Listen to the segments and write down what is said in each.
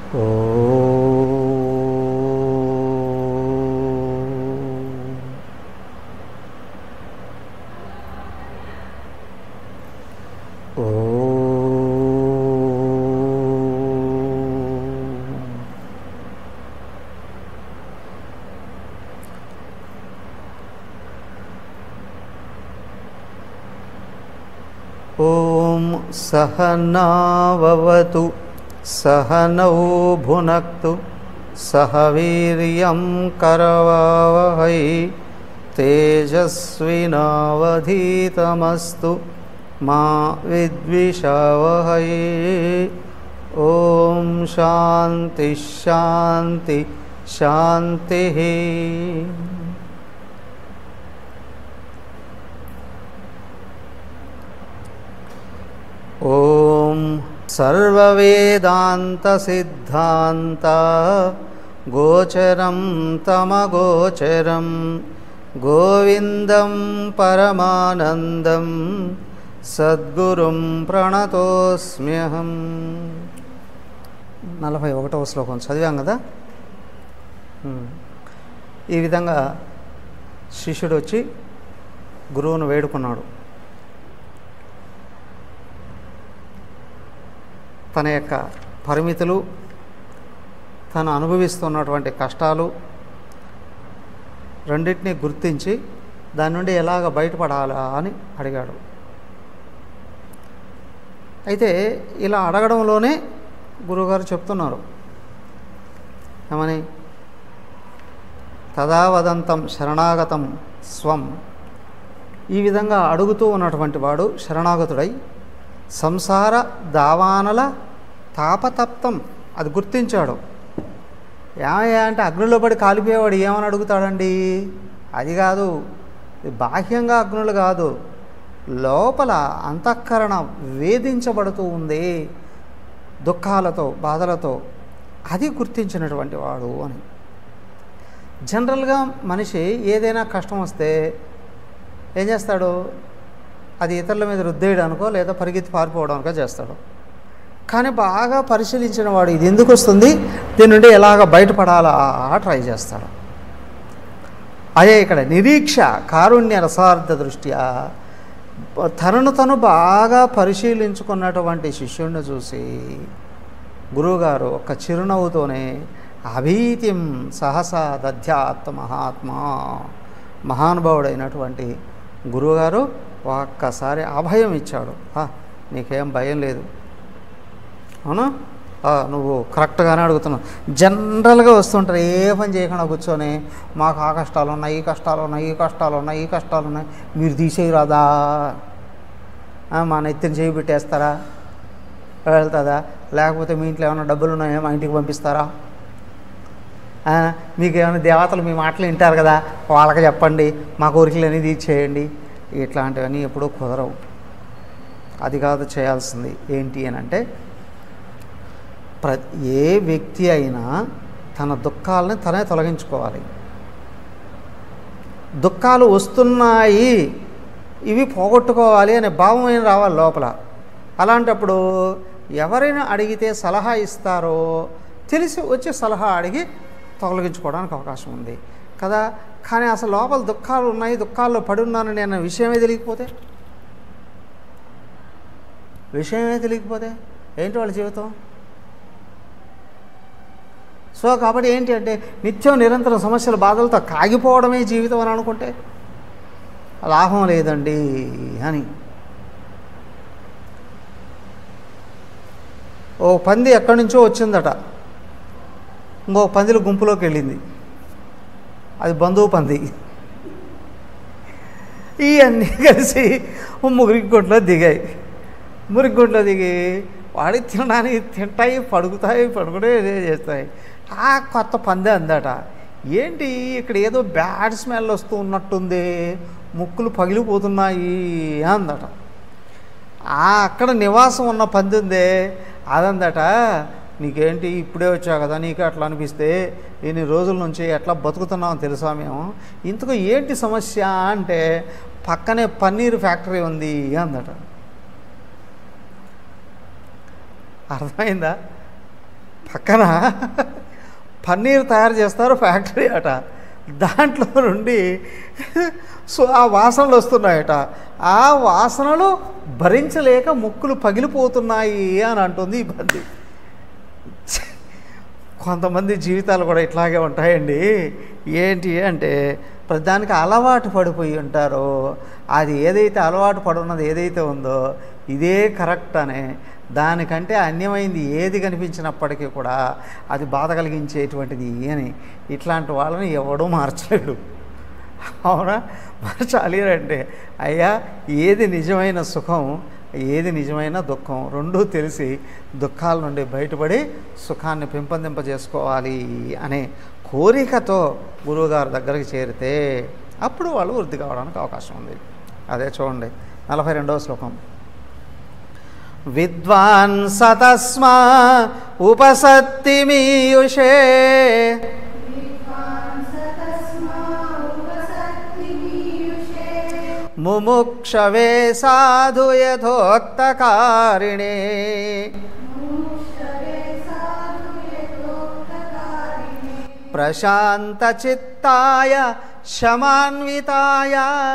ॐ सहनाववतु सहनौ भुनक्तु सह वीर्यं करवावहै तेजस्विनावधीतमस्तु मा विद्विषावहै ॐ शान्ति शान्ति शान्तिः ॐ सर्ववेदान्तसिद्धान्त गोचरं तमगोचरं गोविन्दं परमानन्दं సద్గురుం ప్రణతోస్మ్యహం నలభై ఒకటవ శ్లోకం చదివాం కదా ఉమ్. ఈ విధంగా శిష్యుడు వచ్చి గురువును వేడుకున్నాడు తన యొక్క పరిమితులు తను అనుభవిస్తున్నటువంటి కష్టాలు రెండింటినీ గుర్తించి దాని నుండి ఎలాగ బయటపడాలా అని అడిగాడు అయితే ఇలా అడగడంలోనే గురువుగారు చెప్తున్నారు ఏమని తదావదంతం శరణాగతం స్వం ఈ విధంగా అడుగుతూ ఉన్నటువంటి వాడు శరణాగతుడై సంసార దావానల తాపతప్తం అది గుర్తించాడు ఏమయ్యా అంటే అగ్నిలో పడి కాలిపోయేవాడు ఏమని అడుగుతాడండి అది కాదు ఇది బాహ్యంగా అగ్నులు కాదు లోపల అంతఃకరణ వేధించబడుతూ ఉంది దుఃఖాలతో బాధలతో అది గుర్తించినటువంటి వాడు అని జనరల్గా మనిషి ఏదైనా కష్టం వస్తే ఏం చేస్తాడు అది ఇతరుల మీద రుద్దేయడానికో లేదా పరిగెత్తి పారిపోవడానికో చేస్తాడు కానీ బాగా పరిశీలించిన వాడు ఇది ఎందుకు వస్తుంది దీని నుండి ఎలాగ బయటపడాలా ట్రై చేస్తాడు అదే ఇక్కడ నిరీక్ష కారుణ్య రసార్థ దృష్ట్యా తనను తను బాగా పరిశీలించుకున్నటువంటి శిష్యుడిని చూసి గురువుగారు ఒక చిరునవ్వుతోనే అభీతిం సహసా దధ్యాత్మ మహాత్మా మహానుభావుడైనటువంటి గురువుగారు ఒక్కసారి అభయం ఇచ్చాడు "ఆ, నీకేం భయం లేదు అవునా "ఆ, నువ్వు కరెక్ట్గానే అడుగుతున్నావు జనరల్గా వస్తుంటారు ఏ పని చేయకుండా కూర్చొని మాకు ఆ కష్టాలు ఉన్నాయి ఈ కష్టాలు ఉన్నాయి ఈ కష్టాలు ఉన్నాయి ఈ కష్టాలు ఉన్నాయి మీరు తీసేయరాదా ఆ, మా నెత్తిని చేయి పెట్టేస్తారా వెళ్తుందా లేకపోతే మీ ఇంట్లో ఏమైనా డబ్బులు ఉన్నాయో మా ఇంటికి పంపిస్తారా ఆ, మీకు ఏమైనా దేవతలు మీ మాటలు వింటారు కదా వాళ్ళకి చెప్పండి మా కోరికలన్నీ తీర్చేయండి ఇట్లాంటివన్నీ ఎప్పుడూ కుదరవు అది కాదు చేయాల్సింది ఏంటి అని అంటే ప్ర ఏ వ్యక్తి అయినా తన దుఃఖాలని తనే తొలగించుకోవాలి దుఃఖాలు వస్తున్నాయి ఇవి పోగొట్టుకోవాలి అనే భావం ఏం రావాలి లోపల అలాంటప్పుడు ఎవరైనా అడిగితే సలహా ఇస్తారో తెలిసి వచ్చి సలహా అడిగి తొలగించుకోవడానికి అవకాశం ఉంది కదా కానీ అసలు లోపల దుఃఖాలు ఉన్నాయి దుఃఖాల్లో పడి ఉన్నాను నేను విషయమే తెలియకపోతే విషయమే తెలియకపోతే ఏంటి వాళ్ళ జీవితం సో కాబట్టి ఏంటి అంటే నిత్యం నిరంతరం సమస్యల బాధలతో కాగిపోవడమే జీవితం అని అనుకుంటే లాభం లేదండి అని ఓ పంది ఎక్కడి నుంచో వచ్చిందట ఇంకో పందిల గుంపులోకి వెళ్ళింది అది బంధువు పంది ఇవన్నీ కలిసి మురిగుంట్లో దిగాయి మురిగుంట్లో దిగి వాడి తినడానికి తింటాయి పడుకుతాయి పడుకునే చేస్తాయి ఆ కొత్త పంది అందట ఏంటి ఇక్కడ ఏదో బ్యాడ్ స్మెల్ వస్తూ ఉన్నట్టుంది ముక్కులు పగిలిపోతున్నాయి అందట ఆ అక్కడ నివాసం ఉన్న పంది ఉందే అదందట నీకేంటి ఇప్పుడే వచ్చావు కదా నీకు అట్లా అనిపిస్తే ఇన్ని రోజుల నుంచి ఎట్లా బతుకుతున్నామో తెలుసా మేము ఇంతకు ఏంటి సమస్య అంటే పక్కనే పన్నీర్ ఫ్యాక్టరీ ఉంది అందట అర్థమైందా పక్కన పన్నీర్ తయారు చేస్తారు ఫ్యాక్టరీ అట దాంట్లో నుండి సో ఆ వాసనలు వస్తున్నాయట ఆ వాసనలు భరించలేక ముక్కులు పగిలిపోతున్నాయి అని అంటుంది ఈ బంది కొంతమంది జీవితాలు కూడా ఇట్లాగే ఉంటాయండి ఏంటి అంటే ప్రతిదానికి అలవాటు పడిపోయి ఉంటారో అది ఏదైతే అలవాటు పడున్నది ఏదైతే ఉందో ఇదే కరెక్ట్ అనే దానికంటే అన్యమైంది ఏది కనిపించినప్పటికీ కూడా అది బాధ కలిగించేటువంటిది అని ఇట్లాంటి వాళ్ళని ఎవడూ మార్చలేడు అవునా మార్చాలి అంటే అయ్యా ఏది నిజమైన సుఖం ఏది నిజమైన దుఃఖం రెండూ తెలిసి దుఃఖాల నుండి బయటపడి సుఖాన్ని పెంపొందింపజేసుకోవాలి అనే కోరికతో గురువుగారి దగ్గరికి చేరితే అప్పుడు వాళ్ళు వృద్ధి కావడానికి అవకాశం ఉంది అదే చూడండి నలభై రెండవ శ్లోకం విద్వాన్ సతస్మా ఉపసత్తిమీయుషే ముముక్షవే సాధు యథోక్తకారిణే ప్రశాంతచిత్తాయ శమాన్వితాయ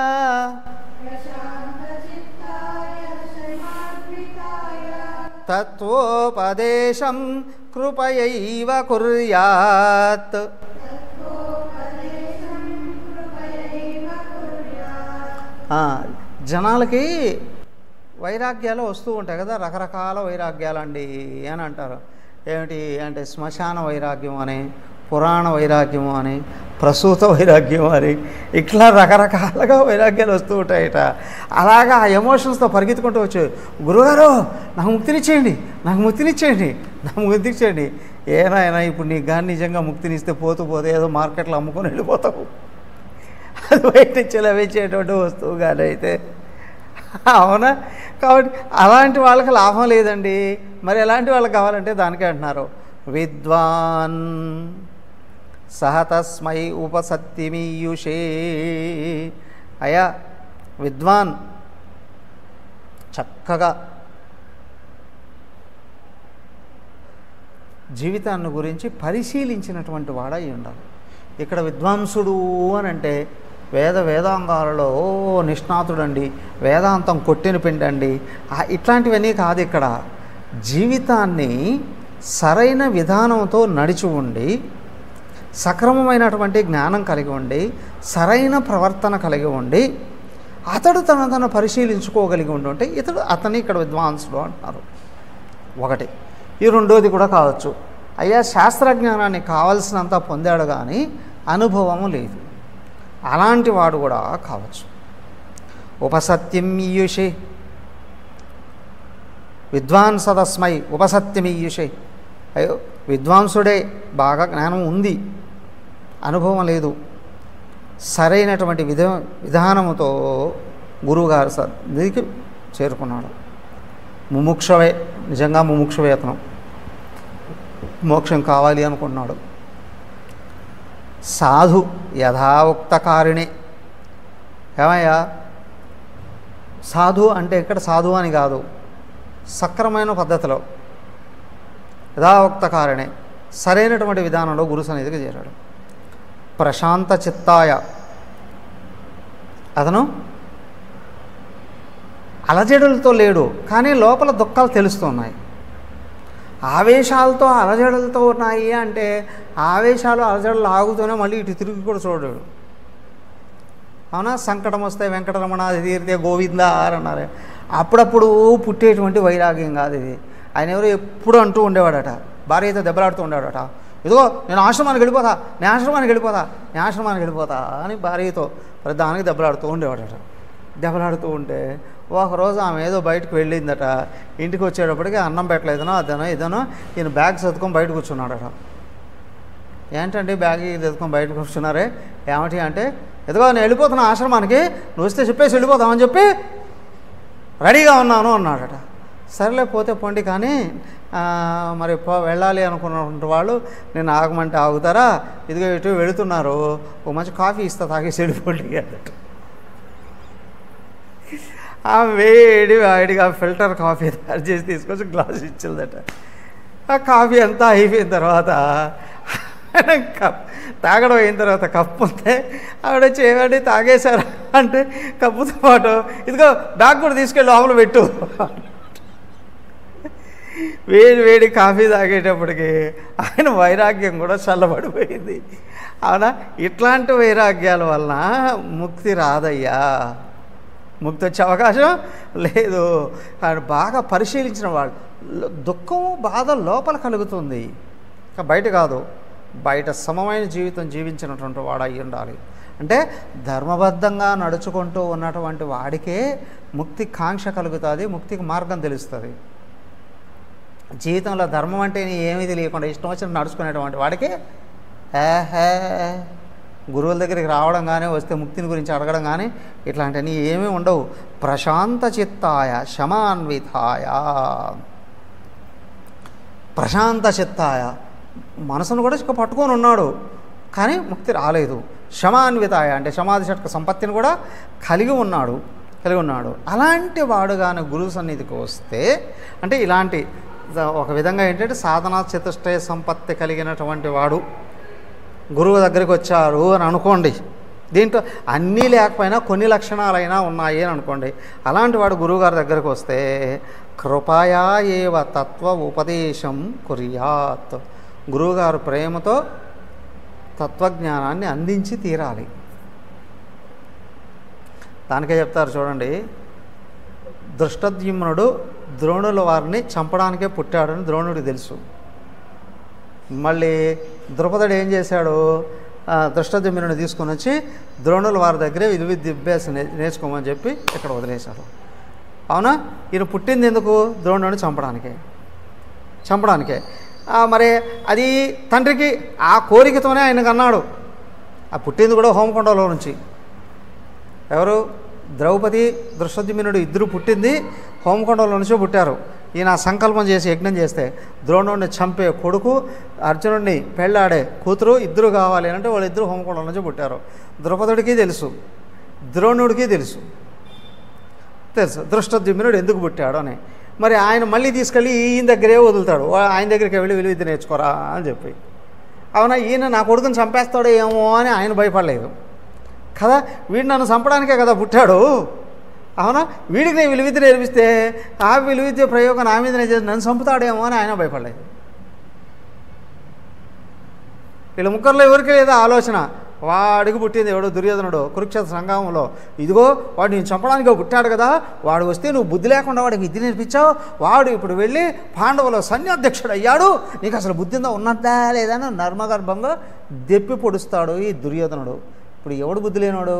తత్వోపదేశం కృపయైవ కుర్యాత్ ఆ, జనాలకి వైరాగ్యాలు వస్తూ ఉంటాయి కదా రకరకాల వైరాగ్యాలు అండి అని అంటారు ఏమిటి అంటే శ్మశాన వైరాగ్యం అని పురాణ వైరాగ్యం అని ప్రసూత వైరాగ్యం అని ఇట్లా రకరకాలుగా వైరాగ్యాలు వస్తూ ఉంటాయట అలాగా ఆ ఎమోషన్స్తో పరిగెత్తుకుంటూ వచ్చి గురుగారు నాకు ముక్తినిచ్చేయండి నాకు ముక్తినిచ్చేయండి నాకు ముక్తినిచ్చేయండి ఏనాయనా ఇప్పుడు నీకు కానీ నిజంగా ముక్తినిస్తే పోతూ పోతే ఏదో మార్కెట్లో అమ్ముకొని వెళ్ళిపోతావు అది బయట నుంచి లభించేటువంటి వస్తువు కానీ అయితే అవునా కాబట్టి అలాంటి వాళ్ళకి లాభం లేదండి మరి ఎలాంటి వాళ్ళకి కావాలంటే దానికే అంటున్నారు విద్వాన్ సహ తస్మై ఉపసత్తిమీయుషే అయా విద్వాన్ చక్కగా జీవితాన్ని గురించి పరిశీలించినటువంటి వాడై ఉండాలి ఇక్కడ విద్వాంసుడు అని అంటే వేద వేదాంగాలలో ఓ నిష్ణాతుడండి వేదాంతం కొట్టిన పిండండి ఆ- ఇట్లాంటివన్నీ కాదు ఇక్కడ జీవితాన్ని సరైన విధానంతో నడిచి ఉండి సక్రమమైనటువంటి జ్ఞానం కలిగి ఉండి సరైన ప్రవర్తన కలిగి ఉండి అతడు తన తను పరిశీలించుకోగలిగి ఉంటుంటే ఇతడు అతని ఇక్కడ విద్వాంసుడు అంటున్నారు ఒకటి ఈ రెండోది కూడా కావచ్చు అయ్యా శాస్త్రజ్ఞానాన్ని కావలసినంత పొందాడు కానీ అనుభవము లేదు అలాంటి వాడు కూడా కావచ్చు ఉపసత్యమీయుషే విద్వాన్ సదస్మై ఉపసత్యమీయుషే అయ్యో విద్వాంసుడే బాగా జ్ఞానం ఉంది అనుభవం లేదు సరైనటువంటి విధ విధానముతో గురువుగారు సన్నిధికి చేరుకున్నాడు ముముక్షవే నిజంగా ముముక్షవే అతను మోక్షం కావాలి అనుకున్నాడు సాధు యథావుక్తకారిణి ఏమయ్యా సాధు అంటే ఇక్కడ సాధు అని కాదు సక్రమైన పద్ధతిలో యథావుక్తకారిణి సరైనటువంటి విధానంలో గురు సన్నిధికి చేరాడు ప్రశాంత చిత్తాయ అతను అలజడులతో లేడు కానీ లోపల దుఃఖాలు తెలుస్తున్నాయి ఆవేశాలతో అలజడులతో ఉన్నాయి అంటే ఆవేశాలు అలజడులు ఆగుతూనే మళ్ళీ ఇటు తిరిగి కూడా చూడడు అవునా సంకటం వస్తే వెంకటరమణ అది తీరితే గోవింద అని అన్నారు అప్పుడప్పుడు పుట్టేటువంటి వైరాగ్యం కాదు ఇది ఆయన ఎవరో ఎప్పుడు అంటూ ఉండేవాడట భార్యతో దెబ్బలాడుతూ ఉండేవాడట ఇదిగో నేను ఆశ్రమానికి వెళ్ళిపోతా నేను ఆశ్రమానికి వెళ్ళిపోతా నేను ఆశ్రమానికి వెళ్ళిపోతా అని భార్యతో ప్రధానికి దెబ్బలాడుతూ ఉండేవాడట దెబ్బలాడుతూ ఉంటే ఒకరోజు ఆమె ఏదో బయటకు వెళ్ళిందట ఇంటికి వచ్చేటప్పటికి అన్నం పెట్టలేదనో అదనో ఇదనో ఈయన బ్యాగ్ చదువుకొని బయట కూర్చున్నాడట ఏంటంటే బ్యాగ్ చదువుకొని బయట కూర్చున్నారే ఏమిటి అంటే ఎదుగో నేను వెళ్ళిపోతున్నా ఆశ్రమానికి నువ్వు వస్తే చెప్పేసి వెళ్ళిపోతామని చెప్పి రెడీగా ఉన్నాను అన్నాడట సరేలే పోతే పోండి కానీ ఆ, మరి పో వెళ్ళాలి అనుకున్నటువంటి వాళ్ళు నేను ఆగమంటే ఆగుతారా ఇదిగో ఇటు వెళుతున్నారు ఓ మంచి కాఫీ ఇస్తా తాగేసి వెళ్ళిపోండి అన్నట్టు ఆ వేడి వేడిగా ఫిల్టర్ కాఫీ తయారు చేసి తీసుకొచ్చి గ్లాస్ ఇచ్చిందట ఆ కాఫీ అంతా అయిపోయిన తర్వాత ఆయన కప్ తాగడం అయిన తర్వాత కప్పు ఉంటే ఆవిడ చేయండి తాగేశారు అంటే కప్పుతో పాటు ఇదిగో బ్యాగ్ కూడా తీసుకెళ్ళి లోపల పెట్టు వేడి వేడి కాఫీ తాగేటప్పటికి ఆయన వైరాగ్యం కూడా చల్లబడిపోయింది అవునా ఇట్లాంటి వైరాగ్యాల వలన ముక్తి రాదయ్యా ముక్తి వచ్చే అవకాశం లేదు ఆయన బాగా పరిశీలించిన వాళ్ళు లో- దుఃఖం బాధ లోపల కలుగుతుంది ఇంకా బయట కాదు బయట సమమైన జీవితం జీవించినటువంటి వాడు అయి ఉండాలి అంటే ధర్మబద్ధంగా నడుచుకుంటూ ఉన్నటువంటి వాడికే ముక్తి కాంక్ష కలుగుతుంది ముక్తికి మార్గం తెలుస్తుంది జీవితంలో ధర్మం అంటే ఏమీ తెలియకుండా ఇష్టం వచ్చినట్టు నడుచుకునేటువంటి వాడికి ఏహే గురువుల దగ్గరికి రావడం కానీ వస్తే ముక్తిని గురించి అడగడం కానీ ఇట్లాంటివన్నీ ఏమీ ఉండవు ప్రశాంత చిత్తాయ శమాన్వితాయ ప్రశాంత చిత్తాయ మనసును కూడా ఇక పట్టుకొని ఉన్నాడు కానీ ముక్తి రాలేదు శమాన్వితాయ అంటే సమాధి షట్క సంపత్తిని కూడా కలిగి ఉన్నాడు కలిగి ఉన్నాడు అలాంటి వాడు కానీ గురువు సన్నిధికి వస్తే అంటే ఇలాంటి ఒక విధంగా ఏంటంటే సాధనా చతుష్టయ సంపత్తి కలిగినటువంటి వాడు గురువు దగ్గరికి వచ్చారు అని అనుకోండి దీంట్లో అన్నీ లేకపోయినా కొన్ని లక్షణాలైనా ఉన్నాయి అని అనుకోండి అలాంటి వాడు గురువుగారి దగ్గరికి వస్తే కృపయా ఏవ తత్వ ఉపదేశం కుర్యాత్ గురువుగారు ప్రేమతో తత్వజ్ఞానాన్ని అందించి తీరాలి దానికే చెప్తారు చూడండి దృష్టద్యుమ్నుడు ద్రోణుల వారిని చంపడానికే పుట్టాడని ద్రోణుడికి తెలుసు మళ్ళీ ద్రుపదుడు ఏం చేశాడు ఆ, దృష్టద్యుమ్నుడిని తీసుకొని వచ్చి ద్రోణుల వారి దగ్గరే విలువిద్య అభ్యాసం నే- నేర్చుకోమని చెప్పి ఇక్కడ వదిలేశారు అవునా ఈయన పుట్టింది ఎందుకు ద్రోణుడిని చంపడానికే చంపడానికే ఆ, మరి అది తండ్రికి ఆ కోరికతోనే ఆయనకు అన్నాడు ఆ పుట్టింది కూడా హోమకొండలో నుంచి ఎవరు ద్రౌపది దృష్టద్యుమ్నుడు ఇద్దరు పుట్టింది హోమకొండలో నుంచో పుట్టారు ఈయన సంకల్పం చేసి యజ్ఞం చేస్తే ద్రోణుడిని చంపే కొడుకు అర్జునుడిని పెళ్ళాడే కూతురు ఇద్దరు కావాలి అని అంటే వాళ్ళిద్దరు హోమకొండల నుంచి పుట్టారు ద్రౌపదుడికి తెలుసు ద్రోణుడికి తెలుసు తెలుసు దృష్టద్యుమ్నుడు ఎందుకు పుట్టాడు అని మరి ఆయన మళ్ళీ తీసుకెళ్ళి ఈయన దగ్గరే వదులుతాడు వా- ఆయన దగ్గరికి వెళ్ళి విలువిద్య నేర్చుకోరా అని చెప్పి అవునా ఈయన నా కొడుకుని చంపేస్తాడో ఏమో అని ఆయన భయపడలేదు కదా వీడు నన్ను చంపడానికే కదా పుట్టాడు అవునా వీడికి నేను విలువిద్య నేర్పిస్తే ఆ విలువిద్య ప్రయోగం నా మీద చేసి నన్ను చంపుతాడేమో అని ఆయన భయపడలేదు వీళ్ళ ముగ్గురులో ఎవరికి లేదా ఆలోచన వాడికి పుట్టింది ఎవడో దుర్యోధనుడు కురుక్షేత్ర సంగ్రామంలో ఇదిగో వాడు నేను చంపడానికి పుట్టాడు కదా వాడు వస్తే నువ్వు బుద్ధి లేకుండా వాడికి విద్య నేర్పించావు వాడు ఇప్పుడు వెళ్ళి పాండవుల సైన్యాధ్యక్షుడు అయ్యాడు నీకు అసలు బుద్ధి ఉందా ఉన్నదా లేదా అని నర్మగర్భంగా దెప్పి పొడుస్తాడు ఈ దుర్యోధనుడు ఇప్పుడు ఎవడు బుద్ధి లేనాడు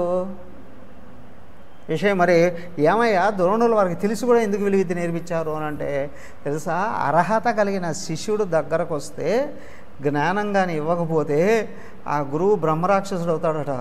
విషయం మరి ఏమయ్యా ద్రోణులు వారికి తెలిసి కూడా ఎందుకు విలువిద్య నేర్పించారు అని అంటే తెలుసా అర్హత కలిగిన శిష్యుడు దగ్గరకు వస్తే జ్ఞానం కానీ ఇవ్వకపోతే ఆ గురువు బ్రహ్మరాక్షసుడు అవుతాడట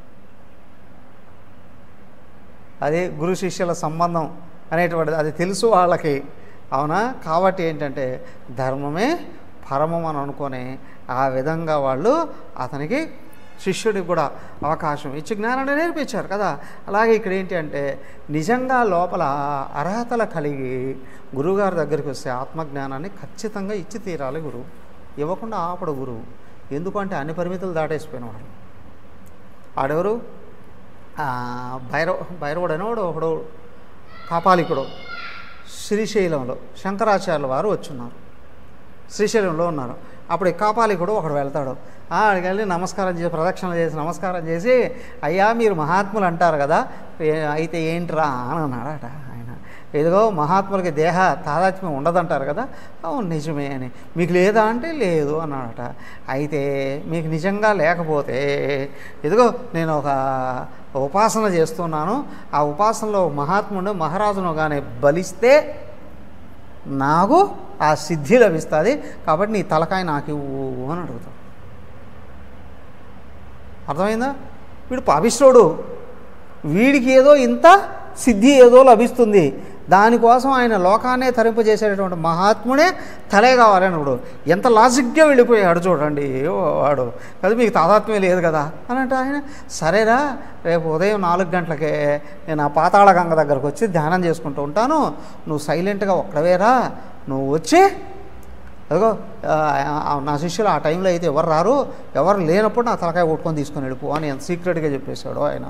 అదే గురు శిష్యుల సంబంధం అనేటువంటిది అది తెలుసు వాళ్ళకి అవునా కాబట్టి ఏంటంటే ధర్మమే పరమం అని అనుకొని ఆ విధంగా వాళ్ళు అతనికి శిష్యుడికి కూడా అవకాశం ఇచ్చి జ్ఞానాన్ని నేర్పించారు కదా అలాగే ఇక్కడ ఏంటి అంటే నిజంగా లోపల అర్హతలు కలిగి గురువుగారి దగ్గరికి వస్తే ఆత్మజ్ఞానాన్ని ఖచ్చితంగా ఇచ్చి తీరాలి గురువు ఇవ్వకుండా ఆపడు గురువు ఎందుకంటే అన్ని పరిమితులు దాటేసిపోయిన వాడు ఆడెవరు ఆ, భైరవ భైరవుడు అనేవాడు ఒకడు కాపాలికుడు శ్రీశైలంలో శంకరాచార్యుల వారు వచ్చున్నారు శ్రీశైలంలో ఉన్నారు అప్పుడు ఈ కాపాలికుడు ఒకడు వెళ్తాడు ఆ, ఆడికి వెళ్ళి నమస్కారం చేసి ప్రదక్షిణ చేసి నమస్కారం చేసి అయ్యా మీరు మహాత్ములు అంటారు కదా ఏ- అయితే ఏంట్రా అని అన్నాడట ఆయన ఏదో మహాత్ములకి దేహ తాదాత్మ్యం ఉండదంటారు కదా అవును నిజమే అని మీకు లేదా అంటే లేదు అన్నాడట అయితే మీకు నిజంగా లేకపోతే ఇదిగో నేను ఒక ఉపాసన చేస్తున్నాను ఆ ఉపాసనలో మహాత్ముడు మహారాజును కానీ బలిస్తే నాకు ఆ సిద్ధి లభిస్తుంది కాబట్టి నీ తలకాయ నాకు ఇవ్వు అని అడుగుతాడు అర్థమైందా వీడు పాపిష్టుడు వీడికి ఏదో ఇంత సిద్ధి ఏదో లభిస్తుంది దానికోసం ఆయన లోకాన్నే తరింపజేసేటటువంటి మహాత్ముడే తలే కావాలని ఇప్పుడు ఎంత లాజిక్గా వెళ్ళిపోయాడు చూడండి వాడు కదా మీకు తాదాత్మ్యం లేదు కదా అని అంటే ఆయన సరేరా రేపు ఉదయం నాలుగు గంటలకే నేను ఆ పాతాళ గంగ దగ్గరకు వచ్చి ధ్యానం చేసుకుంటూ ఉంటాను నువ్వు సైలెంట్గా ఒక్కడవేరా నువ్వు వచ్చి అదిగో ఆ, ఆ, నా శిష్యులు ఆ టైంలో అయితే ఎవరు రారు ఎవరు లేనప్పుడు నా తలకాయ కొట్టుకొని తీసుకొని వెళ్ళిపో అని ఎంత సీక్రెట్గా చెప్పేశాడు ఆయన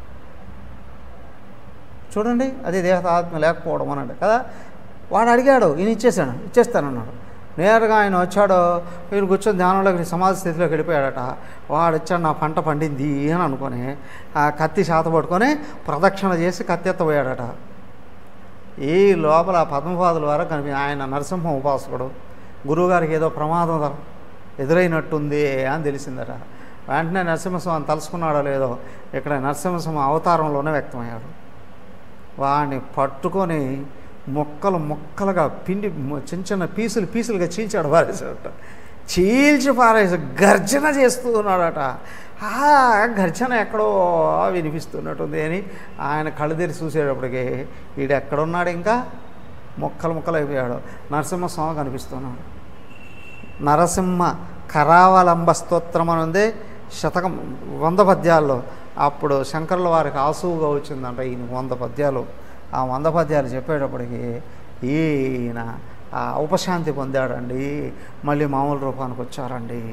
చూడండి అది దేహతాత్మ లేకపోవడం అన్నాడు కదా వాడు అడిగాడు ఈయన ఇచ్చేసాను ఇచ్చేస్తానన్నాడు నేరుగా ఆయన వచ్చాడు ఈయన కూర్చొని ధ్యానంలోకి సమాధి స్థితిలోకి వెళ్ళిపోయాడట వాడు వచ్చాడు నా పంట పండింది అని అనుకొని ఆ కత్తి శాత పట్టుకొని ప్రదక్షిణ చేసి కత్తి ఎత్తపోయాడట ఈ లోపల పద్మపాదుల వారు కనిపి ఆయన నరసింహ ఉపాసకుడు గురువుగారికి ఏదో ప్రమాదం ఎదురైనట్టుంది అని తెలిసిందట వెంటనే నరసింహస్వామి తలుసుకున్నాడో లేదో ఇక్కడ నరసింహస్వామి అవతారంలోనే వ్యక్తమయ్యాడు వాడిని పట్టుకొని ముక్కలు ముక్కలుగా పిండి ము- చిన్న చిన్న పీసులు పీసులుగా చీల్చాడు పారేసాడట చీల్చి పారేసి గర్జన చేస్తూ ఉన్నాడట ఆ గర్జన ఎక్కడో వినిపిస్తున్నట్టుంది అని ఆయన కళ్ళు తెరిచి చూసేటప్పటికి వీడు ఎక్కడున్నాడు ఇంకా ముక్కలు ముక్కలు అయిపోయాడు నరసింహస్వామి కనిపిస్తున్నాడు నరసింహ కరావలంబ స్తోత్రం అని ఉంది శతకం వంద పద్యాల్లో అప్పుడు శంకరుల వారికి ఆసువుగా వచ్చిందంట ఈయన వంద పద్యాలు ఆ వంద పద్యాలు చెప్పేటప్పటికి ఈయన ఆ ఉపశాంతి పొందాడండి మళ్ళీ మామూలు రూపానికి వచ్చారండి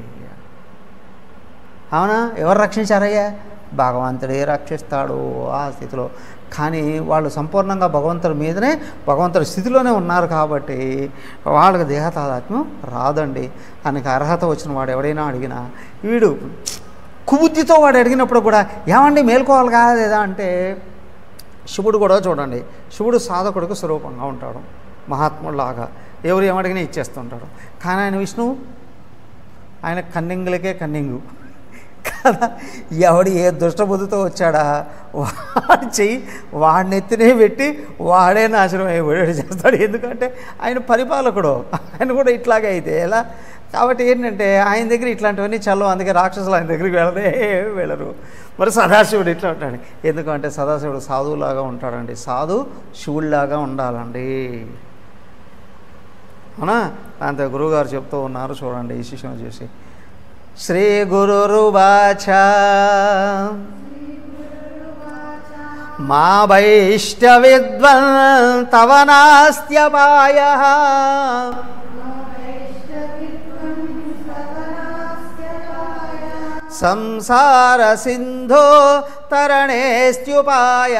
అవునా ఎవరు రక్షించారయ్యా భగవంతుడే రక్షిస్తాడు ఆ స్థితిలో కానీ వాళ్ళు సంపూర్ణంగా భగవంతుడి మీదనే భగవంతుడి స్థితిలోనే ఉన్నారు కాబట్టి వాళ్ళకి దేహతాదాత్మ్యం రాదండి దానికి అర్హత వచ్చిన వాడు ఎవడైనా అడిగినా వీడు కుబుద్ధితో వాడు అడిగినప్పుడు కూడా ఏమండి మేల్కోవాలి కాదా అంటే శివుడు కూడా చూడండి శివుడు సాధకుడికి స్వరూపంగా ఉంటాడు మహాత్ముడిలాగా ఎవరు ఏమడిగినా ఇచ్చేస్తుంటాడు కానీ ఆయన విష్ణువు ఆయన కన్నింగులకే కన్నింగు కదా ఎవడు ఏ దుష్టబుద్ధితో వచ్చాడా వాడి చెయ్యి వాడిని ఎత్తినే పెట్టి వాడే నాశనం అయిపోయాడు చేస్తాడు ఎందుకంటే ఆయన పరిపాలకుడు ఆయన కూడా ఇట్లాగే అయితే ఎలా కాబట్టి ఏంటంటే ఆయన దగ్గర ఇట్లాంటివన్నీ చల్లవు అందుకే రాక్షసులు ఆయన దగ్గరికి వెళ్ళదే వెళ్ళరు మరి సదాశివుడు ఇట్లా ఉంటాడు ఎందుకంటే సదాశివుడు సాధువులాగా ఉంటాడండి సాధు శివుడిలాగా ఉండాలండి అవునా అంతే గురువుగారు చెప్తూ ఉన్నారు చూడండి ఈ శిష్యుని చూసి శ్రీ గురురువాచ మా వైష్ట విద్వన్ తవ నాస్త్యపాయ సంసార సింధో తరణేస్త్యుపాయ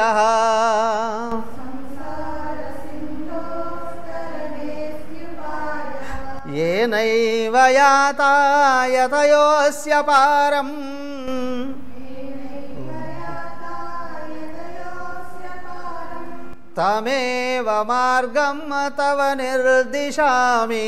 ఏనైవ యాతాయతయోస్య పారం తమేవ మార్గం తవ నిర్దిశామి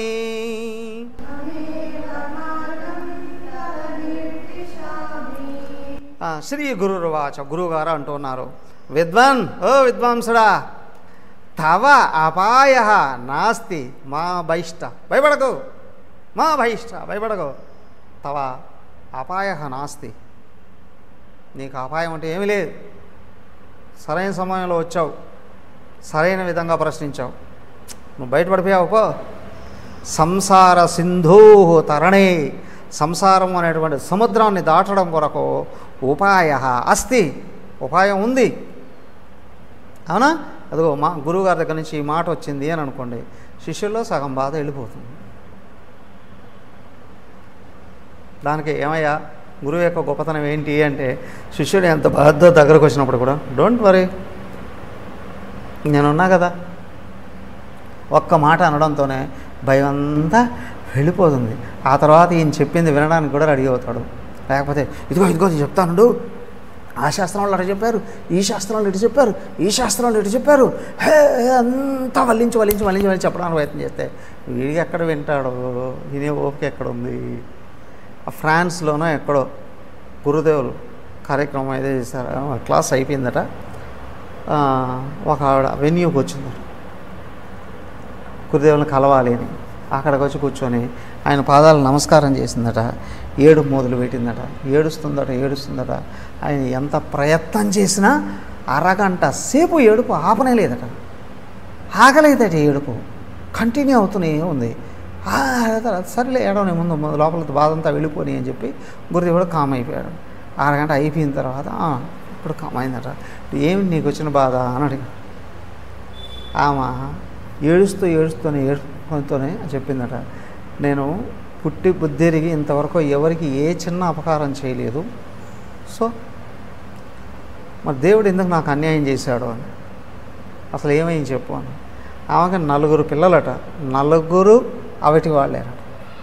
ఆ, శ్రీ గురుర్వాచ గురువుగారు అంటున్నారు విద్వాన్ ఓ విద్వాంసుడా తవ అపాయ నాస్తి మా బహిష్ట భయపడకు మా బహిష్ట భయపడకు తవ అపాయ నాస్తి నీకు అపాయం అంటే ఏమీ లేదు సరైన సమయంలో వచ్చావు సరైన విధంగా ప్రశ్నించావు నువ్వు బయటపడిపోయావు పో సంసార సింధూ తరణే సంసారం అనేటువంటి సముద్రాన్ని దాటడం కొరకు ఉపాయ అస్తి ఉపాయం ఉంది అవునా అదిగో మా గురువుగారి దగ్గర నుంచి ఈ మాట వచ్చింది అని అనుకోండి శిష్యుల్లో సగం బాధ వెళ్ళిపోతుంది దానికి ఏమయ్యా గురువు యొక్క గొప్పతనం ఏంటి అంటే శిష్యుడు ఎంత బాధ దగ్గరకు వచ్చినప్పుడు కూడా డోంట్ వరీ నేనున్నా కదా ఒక్క మాట అనడంతోనే భయం అంతా వెళ్ళిపోతుంది ఆ తర్వాత ఈయన చెప్పింది వినడానికి కూడా రెడీ అవుతాడు లేకపోతే ఇదిగో ఇదిగో ఇది చెప్తానుడు ఆ శాస్త్రంలో అటు చెప్పారు ఈ శాస్త్రంలో ఇటు చెప్పారు ఈ శాస్త్రంలో ఇటు చెప్పారు హే అంతా వల్లించి వల్లించి వల్లించి వల్లించి చెప్పడానికి ప్రయత్నం చేస్తే వీడికి ఎక్కడ వింటాడు వినే ఓపిక ఎక్కడ ఉంది ఆ ఫ్రాన్స్లోనో ఎక్కడో గురుదేవులు కార్యక్రమం ఏదో చేశారు ఆ క్లాస్ అయిపోయిందట ఆ, ఒక ఆవిడ వెన్యూకి వచ్చిందట గురుదేవులను కలవాలి అని అక్కడికి వచ్చి కూర్చొని ఆయన పాదాలు నమస్కారం చేసిందట ఏడు మొదలు పెట్టిందట ఏడుస్తుందట ఏడుస్తుందట ఆయన ఎంత ప్రయత్నం చేసినా అరగంట సేపు ఏడుపు ఆపనే లేదట ఆగలేదట ఏడుపు కంటిన్యూ అవుతూనే ఉంది ఆ, తర్వాత సరేలే ఏడవని ముందు ముందు లోపల బాధ అంతా వెళ్ళిపోని అని చెప్పి గురుదేవుడు కామ్ అయిపోయాడు అరగంట అయిపోయిన తర్వాత "ఆ, ఇప్పుడు కామ్ అయిందట ఏమి నీకు వచ్చిన బాధ అని అడిగాడు ఆమె ఏడుస్తూ ఏడుస్తూనే ఏడుపుతూనే చెప్పిందట నేను పుట్టి బుద్ధిరిగి ఇంతవరకు ఎవరికి ఏ చిన్న అపకారం చేయలేదు సో మరి దేవుడు ఎందుకు నాకు అన్యాయం చేశాడు అని అసలు ఏమైంది చెప్పు అని ఆమెకి నలుగురు పిల్లలట నలుగురు అవిటి వాళ్ళేనట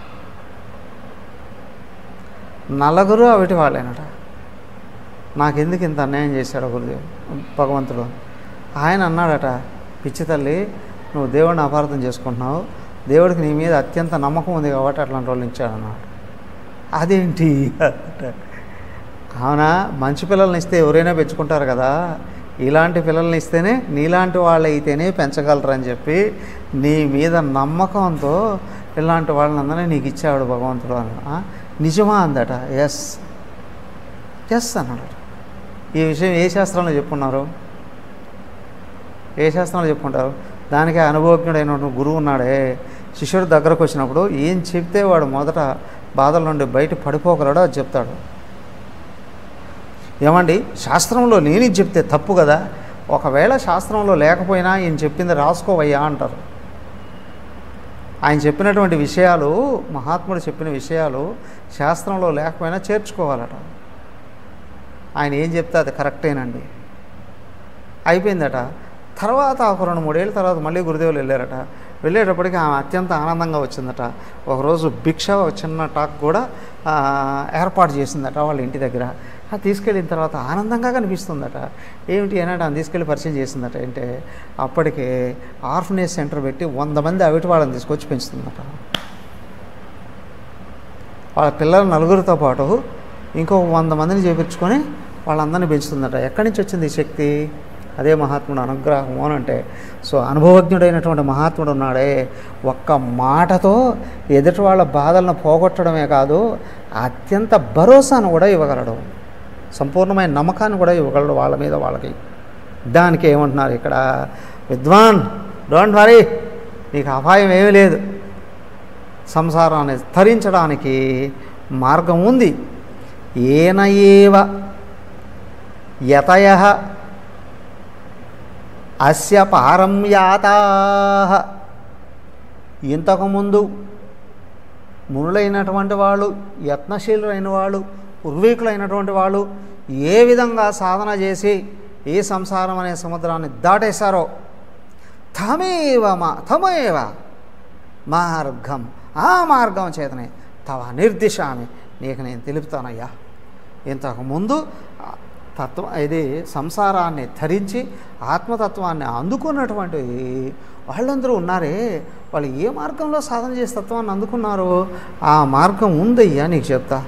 నలుగురు అవిటి వాళ్ళేనట నాకెందుకు ఇంత అన్యాయం చేశాడు గురుదేవుడు భగవంతుడు ఆయన అన్నాడట పిచ్చి తల్లి నువ్వు దేవుడిని అపార్థం చేసుకుంటున్నావు దేవుడికి నీ మీద అత్యంత నమ్మకం ఉంది కాబట్టి అట్లాంటి వాళ్ళు ఇచ్చాడు అన్నాడు అదేంటి అవునా మంచి పిల్లల్ని ఇస్తే ఎవరైనా పెంచుకుంటారు కదా ఇలాంటి పిల్లల్ని ఇస్తేనే నీలాంటి వాళ్ళు అయితేనే పెంచగలరు అని చెప్పి నీ మీద నమ్మకంతో ఇలాంటి వాళ్ళని అందరినీ నీకు ఇచ్చాడు భగవంతుడు అన్న నిజమా అందట ఎస్ ఎస్ అన్నాడు ఈ విషయం ఏ శాస్త్రంలో చెప్పున్నారు ఏ శాస్త్రంలో చెప్పుకుంటారు దానికి అనుభవజ్ఞుడైన గురువు ఉన్నాడే శిష్యుడు దగ్గరకు వచ్చినప్పుడు ఏం చెప్తే వాడు మొదట బాధల నుండి బయట పడిపోగలడో అది చెప్తాడు ఏమండి శాస్త్రంలో లేని చెప్తే తప్పు కదా ఒకవేళ శాస్త్రంలో లేకపోయినా ఈయన చెప్పింది రాసుకోవయ్యా అంటారు ఆయన చెప్పినటువంటి విషయాలు మహాత్ముడు చెప్పిన విషయాలు శాస్త్రంలో లేకపోయినా చేర్చుకోవాలట ఆయన ఏం చెప్తే అది కరెక్టేనండి అయిపోయిందట తర్వాత ఒక రెండు మూడేళ్ళ తర్వాత మళ్ళీ గురుదేవులు వెళ్ళారట వెళ్ళేటప్పటికి ఆమె అత్యంత ఆనందంగా వచ్చిందట ఒకరోజు భిక్ష ఒక చిన్న టాక్ కూడా ఆ, ఏర్పాటు చేసిందట వాళ్ళ ఇంటి దగ్గర అది తీసుకెళ్ళిన తర్వాత ఆనందంగా కనిపిస్తుందట ఏమిటి ఏనాడు ఆమె తీసుకెళ్ళి పరిచయం చేసిందట అంటే అప్పటికే ఆర్ఫనేజ్ సెంటర్ పెట్టి వంద మంది అవిటి వాళ్ళని తీసుకొచ్చి పెంచుతుందట వాళ్ళ పిల్లల నలుగురితో పాటు ఇంకో వంద మందిని చేపించుకొని వాళ్ళందరినీ పెంచుతుందట ఎక్కడి నుంచి వచ్చింది ఈ శక్తి అదే మహాత్ముడు అనుగ్రహం అని అంటే సో అనుభవజ్ఞుడైనటువంటి మహాత్ముడు ఉన్నాడే ఒక్క మాటతో ఎదుటి వాళ్ళ బాధలను పోగొట్టడమే కాదు అత్యంత భరోసాను కూడా ఇవ్వగలడు సంపూర్ణమైన నమ్మకాన్ని కూడా ఇవ్వగలడు వాళ్ళ మీద వాళ్ళకి దానికి ఏమంటున్నారు ఇక్కడ విద్వాన్ డోంట్ వరీ నీకు అపాయం ఏమీ లేదు సంసారాన్ని ధరించడానికి మార్గం ఉంది ఏన ఏవ యతయ అస్య పారంయాతా ఇంతకుముందు మునులైనటువంటి వాళ్ళు యత్నశీలులైన వాళ్ళు పూర్వీకులైనటువంటి వాళ్ళు ఏ విధంగా సాధన చేసి ఈ సంసారం అనే సముద్రాన్ని దాటేశారో తమేవ మా తమేవ మార్గం ఆ మార్గం చేతనే తవ నిర్దిశామి నీకు నేను తెలుపుతానయ్యా ఇంతకుముందు ఆ తత్వం ఇది సంసారాన్ని ధరించి ఆత్మతత్వాన్ని అందుకున్నటువంటి వాళ్ళందరూ ఉన్నారే వాళ్ళు ఏ మార్గంలో సాధన చేసే తత్వాన్ని అందుకున్నారో ఆ మార్గం ఉందయ్యా నీకు చెప్తా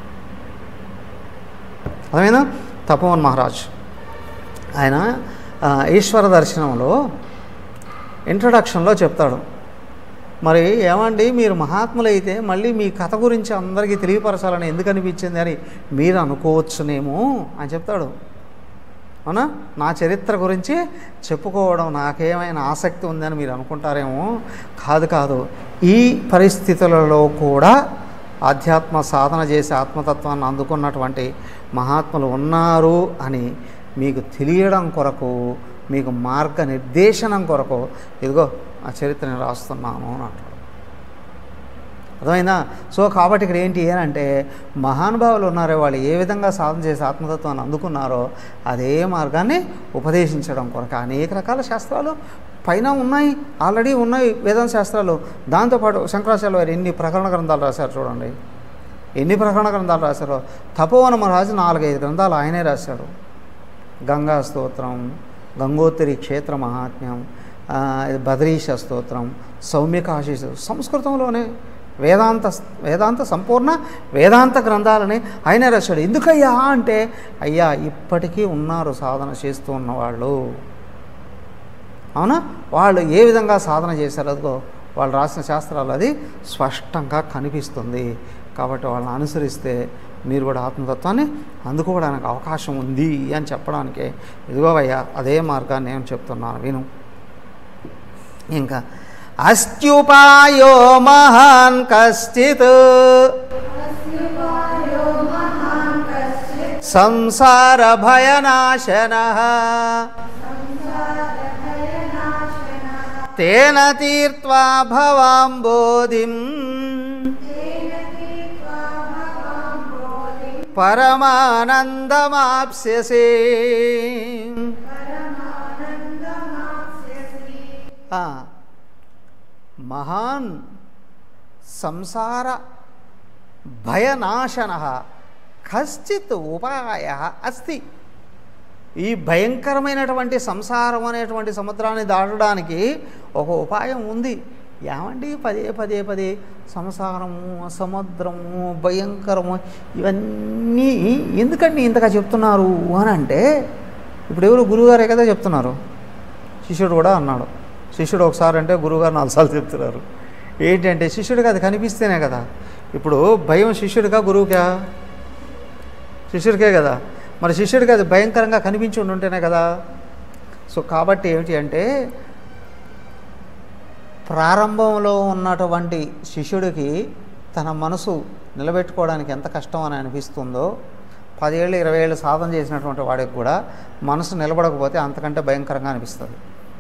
అదేనా తపోవన్ మహారాజ్ ఆయన ఆ, ఈశ్వర దర్శనంలో ఇంట్రడక్షన్లో చెప్తాడు మరి ఏమండి మీరు మహాత్ములైతే మళ్ళీ మీ కథ గురించి అందరికీ తెలియపరచాలని ఎందుకు అనిపించింది అని మీరు అనుకోవచ్చునేమో అని చెప్తాడు అవునా నా చరిత్ర గురించి చెప్పుకోవడం నాకేమైనా ఆసక్తి ఉందని మీరు అనుకుంటారేమో కాదు కాదు ఈ పరిస్థితులలో కూడా ఆధ్యాత్మ సాధన చేసి ఆత్మతత్వాన్ని అందుకున్నటువంటి మహాత్ములు ఉన్నారు అని మీకు తెలియడం కొరకు మీకు మార్గనిర్దేశనం కొరకు ఇదిగో ఆ చరిత్రని రాస్తున్నాను అని అంటాడు అర్థమైందా సో కాబట్టి ఇక్కడ ఏంటి అని అంటే మహానుభావులు ఉన్నారో వాళ్ళు ఏ విధంగా సాధన చేసి ఆత్మతత్వాన్ని అందుకున్నారో అదే మార్గాన్ని ఉపదేశించడం కొరకు అనేక రకాల శాస్త్రాలు పైన ఉన్నాయి ఆల్రెడీ ఉన్నాయి వేదాంత శాస్త్రాలు దాంతోపాటు శంకరాచార్య వారు ఎన్ని ప్రకరణ గ్రంథాలు రాశారు చూడండి ఎన్ని ప్రకరణ గ్రంథాలు రాశారో తపోవన మహారాజు నాలుగైదు గ్రంథాలు ఆయనే రాశాడు గంగా స్తోత్రం గంగోత్తరి క్షేత్ర మహాత్మ్యం ఆ, ఇది బదరీశ స్తోత్రం సౌమ్యకాశీసు సంస్కృతంలోనే వేదాంత వేదాంత సంపూర్ణ వేదాంత గ్రంథాలని ఆయన రాశాడు ఎందుకయ్యా అంటే అయ్యా ఇప్పటికీ ఉన్నారు సాధన చేస్తూ ఉన్నవాళ్ళు అవునా వాళ్ళు ఏ విధంగా సాధన చేశారో అదిగో వాళ్ళు రాసిన శాస్త్రాలు అది స్పష్టంగా కనిపిస్తుంది కాబట్టి వాళ్ళని అనుసరిస్తే మీరు కూడా ఆత్మతత్వాన్ని అందుకోవడానికి అవకాశం ఉంది అని చెప్పడానికి ఇదిగోవయ్యా అదే మార్గాన్ని నేను చెప్తున్నాను విను ఇంకా అస్త్యుపాయో మహాన్ కశ్చిత్ సంసార భయనాశన తేన తీర్త్వా భవాంబోధిం పరమానందమాప్స్యసే ఆ, మహాన్ సంసార భయనాశన కశ్చిత్ ఉపాయ అస్తి ఈ భయంకరమైనటువంటి సంసారం అనేటువంటి సముద్రాన్ని దాటడానికి ఒక ఉపాయం ఉంది ఏమండి పదే పదే పదే సంసారము సముద్రము భయంకరము ఇవన్నీ ఎందుకండి ఇంతగా చెప్తున్నారు అని అంటే ఇప్పుడు ఎవరు గురువుగారే కదా చెప్తున్నారు శిష్యుడు కూడా అన్నాడు శిష్యుడు ఒకసారి అంటే గురువుగారు నాలుగు సార్లు చెప్తున్నారు ఏంటంటే శిష్యుడికి అది కనిపిస్తేనే కదా ఇప్పుడు భయం శిష్యుడిగా గురువుకా శిష్యుడికే కదా మరి శిష్యుడికి అది భయంకరంగా కనిపించి ఉండి ఉంటేనే కదా సో కాబట్టి ఏమిటి అంటే ప్రారంభంలో ఉన్నటువంటి శిష్యుడికి తన మనసు నిలబెట్టుకోవడానికి ఎంత కష్టం అని అనిపిస్తుందో పదేళ్ళు ఇరవై ఏళ్ళు సాధన చేసినటువంటి వాడికి కూడా మనసు నిలబడకపోతే అంతకంటే భయంకరంగా అనిపిస్తుంది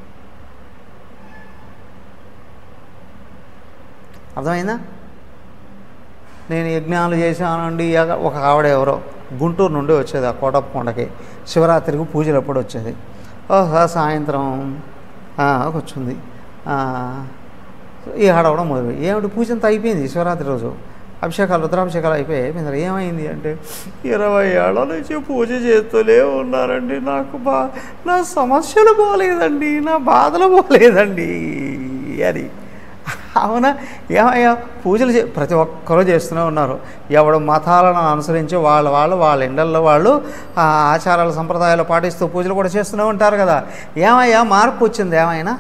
అర్థమైందా నేను యజ్ఞాలు చేశానండి ఎగ- ఒక ఆవిడ ఎవరో గుంటూరు నుండి వచ్చేది ఆ కోటప్ప కొండకి శివరాత్రికి పూజలు ఎప్పుడు వచ్చేది ఓహో సాయంత్రం ఆ, వచ్చింది ఆ, ఈ హడవడం మొదలు ఏమిటి పూజ అంతా అయిపోయింది శివరాత్రి రోజు అభిషేకాలు రుద్రాభిషేకాలు అయిపోయాయి మీరు ఏమైంది అంటే ఇరవై ఏళ్ళ నుంచి పూజ చేస్తూనే ఉన్నారండి నాకు బా నా సమస్యలు పోలేదండి నా బాధలు పోలేదండి అని అవునా ఏమయ్యా పూజలు చే ప్రతి ఒక్కరూ చేస్తూనే ఉన్నారు ఎవడు మతాలను అనుసరించి వాళ్ళ వాళ్ళు వాళ్ళ ఇండల్లో వాళ్ళు ఆ ఆచారాలు సంప్రదాయాలు పాటిస్తూ పూజలు కూడా చేస్తూనే ఉంటారు కదా ఏమయ్యా మార్పు వచ్చింది ఏమైనా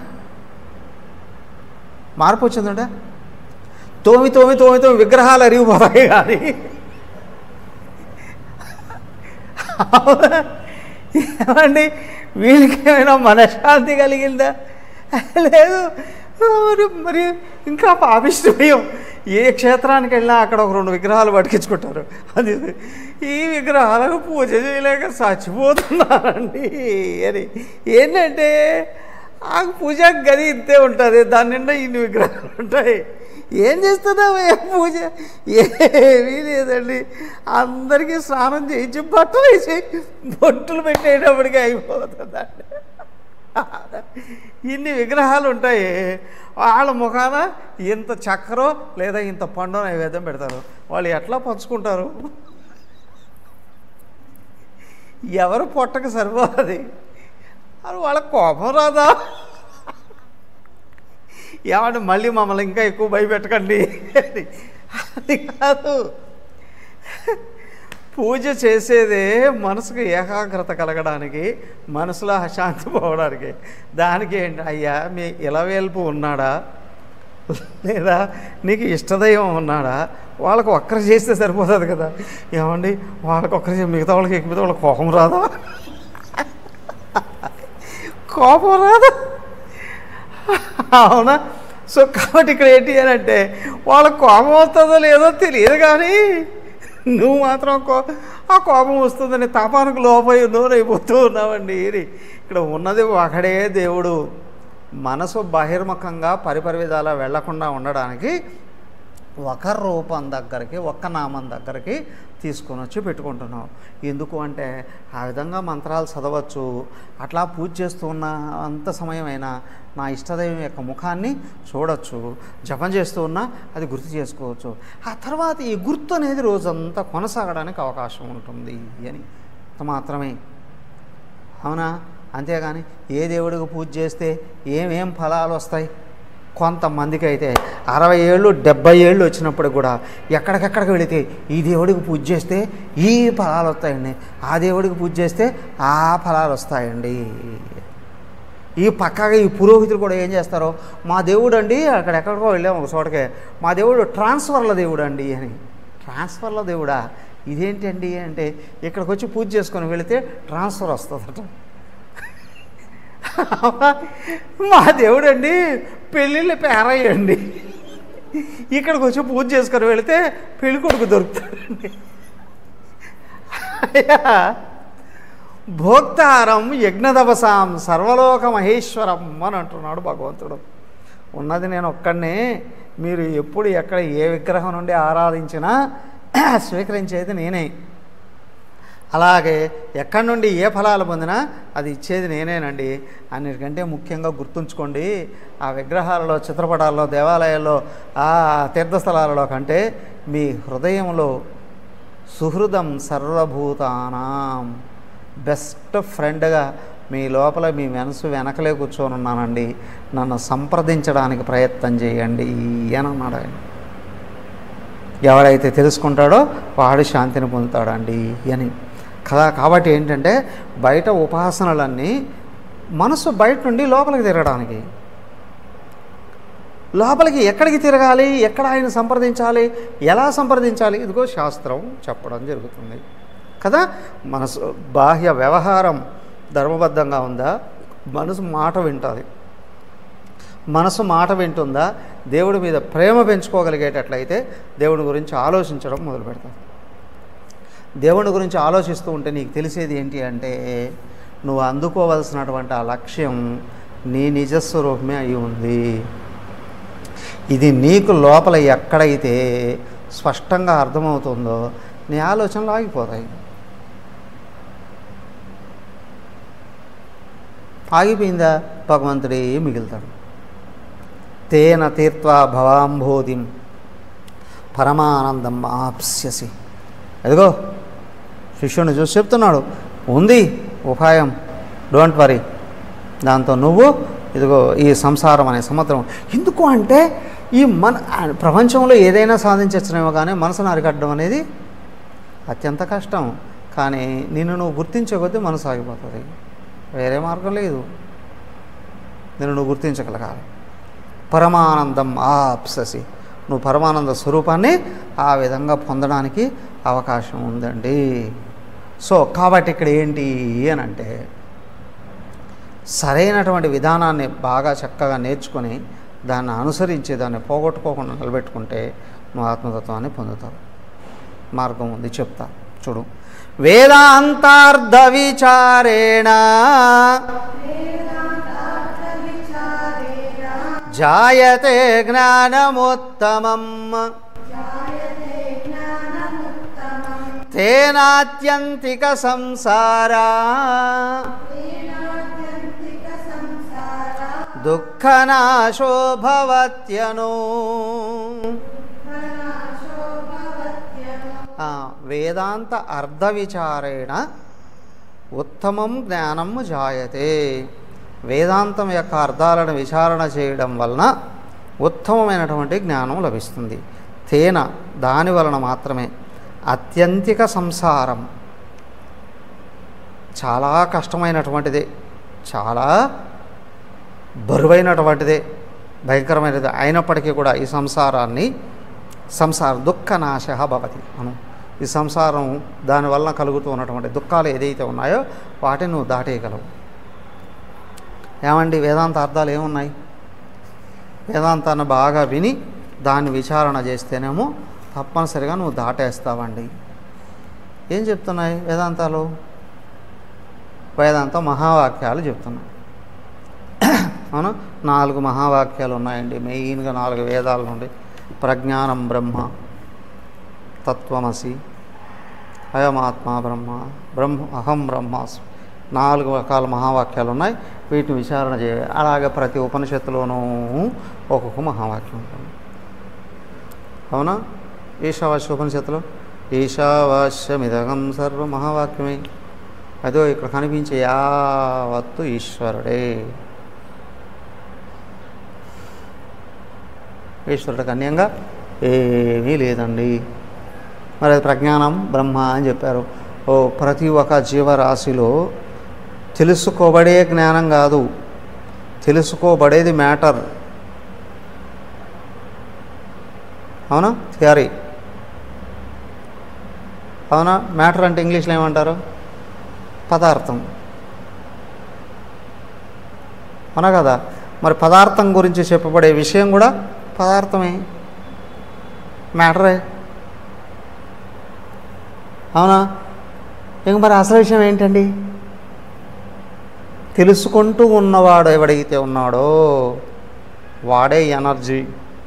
మార్పు వచ్చిందంటే తోమి తోమి తోమి తోమి విగ్రహాలు అరిగిపోతాయి కానీ అవునా? ఏమండి వీళ్ళకి ఏమైనా మనశ్శాంతి కలిగిందా లేదు మరి మరి ఇంకా పాపిష్టమయం ఏ క్షేత్రానికి వెళ్ళినా అక్కడ ఒక రెండు విగ్రహాలు పట్టుకించుకుంటారు అది ఈ విగ్రహాలకు పూజ చేయలేక చచ్చిపోతున్నారండి అని ఏంటంటే ఆ పూజ గది ఇంతే ఉంటుంది దాని నిండా ఇన్ని విగ్రహాలు ఉంటాయి ఏం చేస్తున్నావయ్యా పూజ ఏమీ లేదండి అందరికీ స్నానం చేయించి బట్టలు వేసి బొట్టులు పెట్టేటప్పటికి అయిపోతుందండి ఇన్ని విగ్రహాలు ఉంటాయి వాళ్ళ ముఖాన ఇంత చక్కెరో లేదా ఇంత పండు నైవేద్యం పెడతారు వాళ్ళు ఎట్లా పంచుకుంటారు ఎవరు పొట్టకు సరిపోతుంది అది వాళ్ళ కోపం రాదా ఏమంటే మళ్ళీ మమ్మల్ని ఇంకా ఎక్కువ భయపెట్టకండి అది కాదు పూజ చేసేదే మనసుకు ఏకాగ్రత కలగడానికి మనసులో అశాంతి పోవడానికి దానికి ఏంటి అయ్యా మీ ఇలవేల్పు ఉన్నాడా లేదా నీకు ఇష్టదైవం ఉన్నాడా వాళ్ళకు ఒక్కరు చేస్తే సరిపోతుంది కదా ఏమండి వాళ్ళకి ఒక్కరు చే- మిగతా వాళ్ళకి ఎక్కిపోతే వాళ్ళకి కోపం రాదా కోపం రాదా అవునా సో కాబట్టి ఇక్కడ ఏంటి అని అంటే వాళ్ళకి కోపం వస్తుందో లేదో తెలియదు కానీ నువ్వు మాత్రం కో ఆ కోపం వస్తుందని తాపానికి లోపై నోరైపోతూ ఉన్నావండి ఇది ఇక్కడ ఉన్నది ఒకడే దేవుడు మనసు బహిర్ముఖంగా పరిపరి విధాలా వెళ్లకుండా ఉండడానికి ఒక రూపం దగ్గరికి ఒక్క నామం దగ్గరికి తీసుకొని వచ్చి పెట్టుకుంటున్నావు ఎందుకు అంటే ఆ విధంగా మంత్రాలు చదవచ్చు అట్లా పూజ చేస్తూ ఉన్న అంత సమయమైనా నా ఇష్టదైవం యొక్క ముఖాన్ని చూడొచ్చు జపం చేస్తూ ఉన్నా అది గుర్తు చేసుకోవచ్చు ఆ తర్వాత ఈ గుర్తు అనేది రోజంతా కొనసాగడానికి అవకాశం ఉంటుంది అని అంత మాత్రమే అవునా అంతేగాని ఏ దేవుడికి పూజ చేస్తే ఏమేం ఫలాలు వస్తాయి కొంతమందికి అయితే అరవై ఏళ్ళు డెబ్బై ఏళ్ళు వచ్చినప్పుడు కూడా ఎక్కడికెక్కడికి వెళితే ఈ దేవుడికి పూజ చేస్తే ఈ ఫలాలు వస్తాయండి ఆ దేవుడికి పూజ చేస్తే ఆ ఫలాలు వస్తాయండి ఈ పక్కగా ఈ పురోహితులు కూడా ఏం చేస్తారో మా దేవుడు అండి అక్కడ ఎక్కడికో వెళ్ళాము ఒక చోటకే మా దేవుడు ట్రాన్స్ఫర్ల దేవుడు అండి అని ట్రాన్స్ఫర్ల దేవుడా ఇదేంటండి అంటే ఇక్కడికి వచ్చి పూజ చేసుకొని వెళితే ట్రాన్స్ఫర్ వస్తుందట మా దేవుడు అండి పెళ్ళిళ్ళు పేరయ్యండి ఇక్కడికి వచ్చి పూజ చేసుకొని వెళితే పెళ్లి కొడుకు దొరుకుతాడండి అయ్యా భోక్తారం యజ్ఞదవసాం సర్వలోక మహేశ్వరం అని అంటున్నాడు భగవంతుడు ఉన్నది నేను ఒక్కడినే మీరు ఎప్పుడు ఎక్కడ ఏ విగ్రహం నుండి ఆరాధించినా స్వీకరించేది నేనే అలాగే ఎక్కడి నుండి ఏ ఫలాలు పొందినా అది ఇచ్చేది నేనేనండి అన్నిటికంటే ముఖ్యంగా గుర్తుంచుకోండి ఆ విగ్రహాలలో చిత్రపటాల్లో దేవాలయాల్లో ఆ తీర్థస్థలాలలో కంటే మీ హృదయంలో సుహృదం సర్వభూతానాం బెస్ట్ ఫ్రెండ్గా మీ లోపల మీ మనసు వెనకలే కూర్చొని ఉన్నానండి నన్ను సంప్రదించడానికి ప్రయత్నం చేయండి అని అన్నాడు ఆయన ఎవడైతే తెలుసుకుంటాడో వాడు శాంతిని పొందుతాడండి అని కదా కాబట్టి ఏంటంటే బయట ఉపాసనలన్నీ మనసు బయట నుండి లోపలికి తిరగడానికి లోపలికి ఎక్కడికి తిరగాలి ఎక్కడ ఆయన సంప్రదించాలి ఎలా సంప్రదించాలి ఇదిగో శాస్త్రం చెప్పడం జరుగుతుంది కదా మనసు బాహ్య వ్యవహారం ధర్మబద్ధంగా ఉందా మనసు మాట వింటుంది మనసు మాట వింటుందా దేవుడి మీద ప్రేమ పెంచుకోగలిగేటట్లయితే దేవుడి గురించి ఆలోచించడం మొదలు పెడతాం దేవుడి గురించి ఆలోచిస్తూ ఉంటే నీకు తెలిసేది ఏంటి అంటే నువ్వు అందుకోవలసినటువంటి ఆ లక్ష్యం నీ నిజస్వరూపమే అయి ఉంది ఇది నీకు లోపల ఎక్కడైతే స్పష్టంగా అర్థమవుతుందో నీ ఆలోచనలు ఆగిపోతాయి ఆగిపోయిందా భగవంతుడే మిగులుతాడు తేన తీర్త్వా భవాంబోధిం పరమానందం ఆప్స్యసి ఎదిగో శిష్యుని చూసి చెప్తున్నాడు ఉంది ఉపాయం డోంట్ వరీ దాంతో నువ్వు ఇదిగో ఈ సంసారం అనే సముద్రం ఎందుకు అంటే ఈ మన ప్రపంచంలో ఏదైనా సాధించచ్చునేమో కానీ మనసును అరికట్టడం అనేది అత్యంత కష్టం కానీ నిన్ను నువ్వు గుర్తించే కొద్దీ మనసు ఆగిపోతుంది వేరే మార్గం లేదు నిన్ను నువ్వు గుర్తించగలగాలి పరమానందం ఆప్ససి నువ్వు పరమానంద స్వరూపాన్ని ఆ విధంగా పొందడానికి అవకాశం ఉందండి సో కాబట్టి ఇక్కడ ఏంటి అని అంటే సరైనటువంటి విధానాన్ని బాగా చక్కగా నేర్చుకొని దాన్ని అనుసరించి దాన్ని పోగొట్టుకోకుండా నిలబెట్టుకుంటే నువ్వు ఆత్మతత్వాన్ని పొందుతావు మార్గం ఉంది చెప్తా చూడు వేదాంతార్థ విచారేణ జాయతే జ్ఞానముత్తమం తేనాత్యంతిక సంసారా దుఃఖనాశో భవత్యను ఆ, వేదాంత అర్ధ విచారేణ ఉత్తమం జ్ఞానం జాయతే వేదాంతం యొక్క అర్థాలను విచారణ చేయడం వలన ఉత్తమమైనటువంటి జ్ఞానం లభిస్తుంది తేన దాని వలన మాత్రమే అత్యంతిక సంసారం చాలా కష్టమైనటువంటిదే చాలా బరువైనటువంటిదే భయంకరమైనది అయినప్పటికీ కూడా ఈ సంసారాన్ని సంసార దుఃఖనాశ భవతి మనం ఈ సంసారం దానివల్ల కలుగుతూ ఉన్నటువంటి దుఃఖాలు ఏదైతే ఉన్నాయో వాటిని నువ్వు దాటేయగలవు ఏమండి వేదాంత అర్థాలు ఏమున్నాయి వేదాంతాన్ని బాగా విని దాన్ని విచారణ చేస్తేనేమో తప్పనిసరిగా నువ్వు దాటేస్తావండి ఏం చెప్తున్నాయి వేదాంతాలు వేదాంతం మహావాక్యాలు చెప్తున్నాయి అవునా నాలుగు మహావాక్యాలు ఉన్నాయండి మెయిన్గా నాలుగు వేదాల నుండి ప్రజ్ఞానం బ్రహ్మ తత్వమసి అయమాత్మ బ్రహ్మ బ్రహ్మ అహం బ్రహ్మాస్మి నాలుగు రకాల మహావాక్యాలు ఉన్నాయి వీటిని విచారణ చేయాలి అలాగే ప్రతి ఉపనిషత్తులోనూ ఒక్కొక్క మహావాక్యం ఉంటుంది అవునా ఈశావాస్య ఉపనిషత్తులో ఈశావాస్యమిదగం సర్వ మహావాక్యమే అదో ఇక్కడ కనిపించే యావత్తు ఈశ్వరుడే ఈశ్వరుడికి అన్యంగా ఏమీ లేదండి మరి అది ప్రజ్ఞానం బ్రహ్మ అని చెప్పారు ఓ ప్రతి ఒక్క జీవరాశిలో తెలుసుకోబడే జ్ఞానం కాదు తెలుసుకోబడేది మ్యాటర్ అవునా థియరీ అవునా మ్యాటర్ అంటే ఇంగ్లీష్లో ఏమంటారు పదార్థం అవునా కదా మరి పదార్థం గురించి చెప్పబడే విషయం కూడా పదార్థమే మ్యాటరే అవునా ఇంక మరి అసలు విషయం ఏంటండి తెలుసుకుంటూ ఉన్నవాడు ఎవడైతే ఉన్నాడో వాడే ఎనర్జీ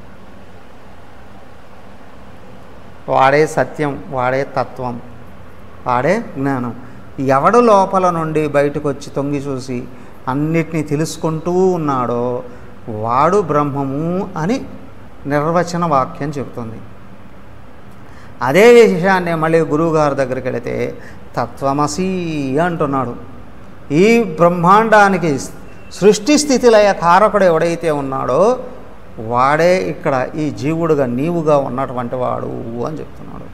వాడే సత్యం వాడే తత్వం వాడే జ్ఞానం ఎవడు లోపల నుండి బయటకు వచ్చి తొంగి చూసి అన్నిటినీ తెలుసుకుంటూ ఉన్నాడో వాడు బ్రహ్మము అని నిర్వచన వాక్యం చెబుతుంది అదే విషయాన్ని మళ్ళీ గురువుగారి దగ్గరికి వెళితే తత్వమసి అంటున్నాడు ఈ బ్రహ్మాండానికి సృష్టి స్థితిలయ కారకుడు ఎవడైతే ఉన్నాడో వాడే ఇక్కడ ఈ జీవుడుగా నీవుగా ఉన్నటువంటి వాడు అని చెప్తున్నాడు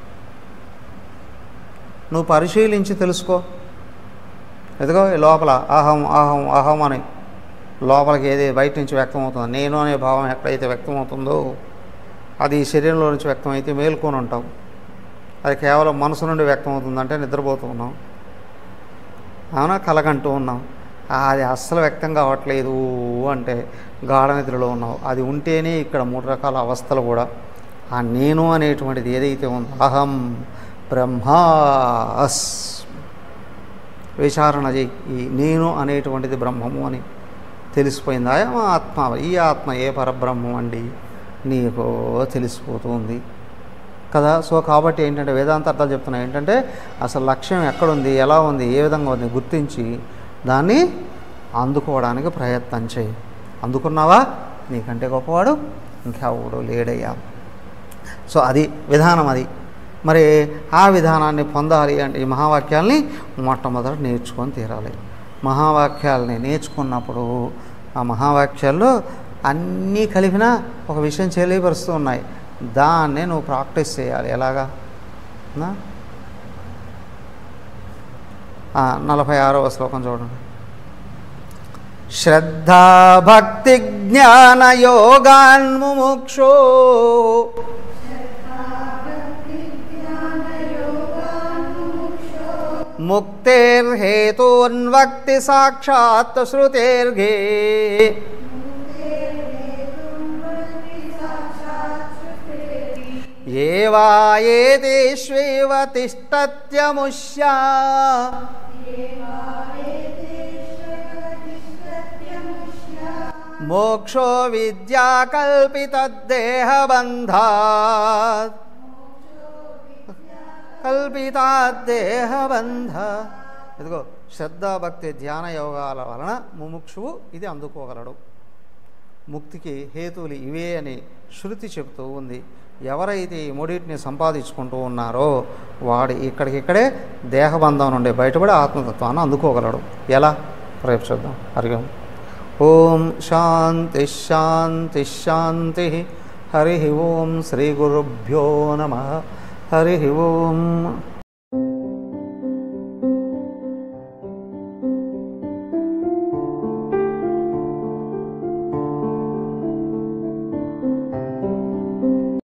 నువ్వు పరిశీలించి తెలుసుకో ఎదుగో ఈ లోపల అహం అహం అహం అని లోపలికి ఏది బయట నుంచి వ్యక్తమవుతుందో నేను అనే భావం ఎక్కడైతే వ్యక్తమవుతుందో అది ఈ శరీరంలో నుంచి వ్యక్తమైతే మేల్కొని ఉంటావు అది కేవలం మనసు నుండి వ్యక్తమవుతుందంటే నిద్రపోతూ ఉన్నాం అవునా కలగంటూ ఉన్నాం అది అస్సలు వ్యక్తం కావట్లేదు అంటే గాఢ నిద్రలో ఉన్నావు అది ఉంటేనే ఇక్కడ మూడు రకాల అవస్థలు కూడా ఆ నేను అనేటువంటిది ఏదైతే ఉందో అహం బ్రహ్మాస్ విచారణ చేయి ఈ నేను అనేటువంటిది బ్రహ్మము అని తెలిసిపోయిందా మా ఆత్మ ఈ ఆత్మ ఏ పరబ్రహ్మం అండి నీకో తెలిసిపోతుంది కదా సో కాబట్టి ఏంటంటే వేదాంత అర్థాలు చెప్తున్నాయి ఏంటంటే అసలు లక్ష్యం ఎక్కడుంది ఎలా ఉంది ఏ విధంగా ఉంది గుర్తించి దాన్ని అందుకోవడానికి ప్రయత్నం చేయి అందుకున్నావా నీకంటే గొప్పవాడు ఇంకెవడు లేడయ్యా సో అది విధానం అది మరి ఆ విధానాన్ని పొందాలి అంటే ఈ మహావాక్యాల్ని మొట్టమొదట నేర్చుకొని తీరాలి మహావాక్యాలని నేర్చుకున్నప్పుడు ఆ మహావాక్యాల్లో అన్నీ కలిపిన ఒక విషయం తెలియపరుస్తూ ఉన్నాయి దాన్నే నువ్వు ప్రాక్టీస్ చేయాలి ఎలాగా నా? ఆ, నలభై ఆరవ శ్లోకం చూడండి శ్రద్ధా భక్తి జ్ఞాన యోగాన్ముముక్షో ముక్తేర్హేతోన్వక్తి సాక్షాత్ శృతేర్ఘే ఏవాయేతేష్వేవ తిష్టత్యముష్యా మోక్షో విద్యా కల్పితదేహబంధాత్ కల్పితాదేహబంధ ఇదిగో శ్రద్ధ భక్తి ధ్యాన యోగాల వలన ముముక్షువు ఇది అందుకోగలడు ముక్తికి హేతువులు ఇవే అని శృతి చెబుతూ ఉంది ఎవరైతే ఈ మూడింటిని సంపాదించుకుంటూ ఉన్నారో వాడు ఇక్కడికిక్కడే దేహబంధం నుండి బయటపడి ఆత్మతత్వాన్ని అందుకోగలడు ఎలా రేపు చూద్దాం హరి ఓం. ఓం శాంతి శాంతి శాంతి హరి ఓం శ్రీ గురుభ్యో నమ హరి ఓం